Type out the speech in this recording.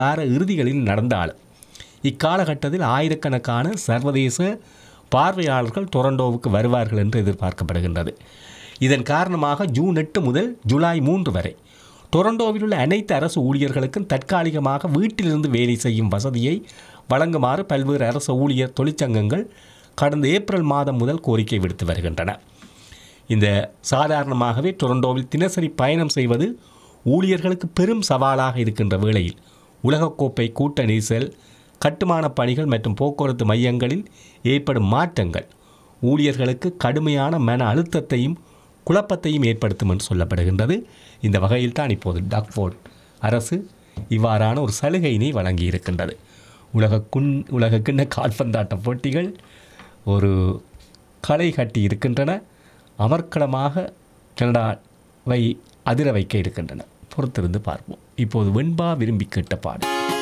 வார இறுதிகளில் நடந்தாலும் இக்காலகட்டத்தில் ஆயிரக்கணக்கான சர்வதேச பார்வையாளர்கள் டொரண்டோவுக்கு வருவார்கள் என்று எதிர்பார்க்கப்படுகின்றது இதன் காரணமாக ஜூன் எட்டு முதல் ஜூலை மூன்று வரை டொரண்டோவில் உள்ள அனைத்து அரசு ஊழியர்களுக்கும் தற்காலிகமாக வீட்டிலிருந்து வேலை செய்யும் வசதியை வழங்குமாறு பல்வேறு அரசு ஊழியர் தொழிற்சங்கங்கள் கடந்த ஏப்ரல் மாதம் முதல் கோரிக்கை விடுத்து வருகின்றன இந்த சாதாரணமாகவே டொரண்டோவில் தினசரி பயணம் செய்வது ஊழியர்களுக்கு பெரும் சவாலாக இருக்கின்ற வேளையில் உலகக்கோப்பை கூட்ட நெரிசல் கட்டுமான பணிகள் மற்றும் போக்குவரத்து மையங்களில் ஏற்படும் மாற்றங்கள் ஊழியர்களுக்கு கடுமையான மன அழுத்தத்தையும் குழப்பத்தையும் ஏற்படுத்தும் என்று சொல்லப்படுகின்றது இந்த வகையில் தான் இப்போது டக்ஃபோர்ட் அரசு இவ்வாறான ஒரு சலுகையினை வழங்கியிருக்கின்றது உலக குன் உலக கிண்ண கால்பந்தாட்ட போட்டிகள் ஒரு களை கட்டி இருக்கின்றன அமர்க்களமாக கனடாவை அதிர வைக்க இருக்கின்றன பொறுத்திருந்து பார்ப்போம் இப்போது வெண்பா விரும்பி கேட்ட பாடு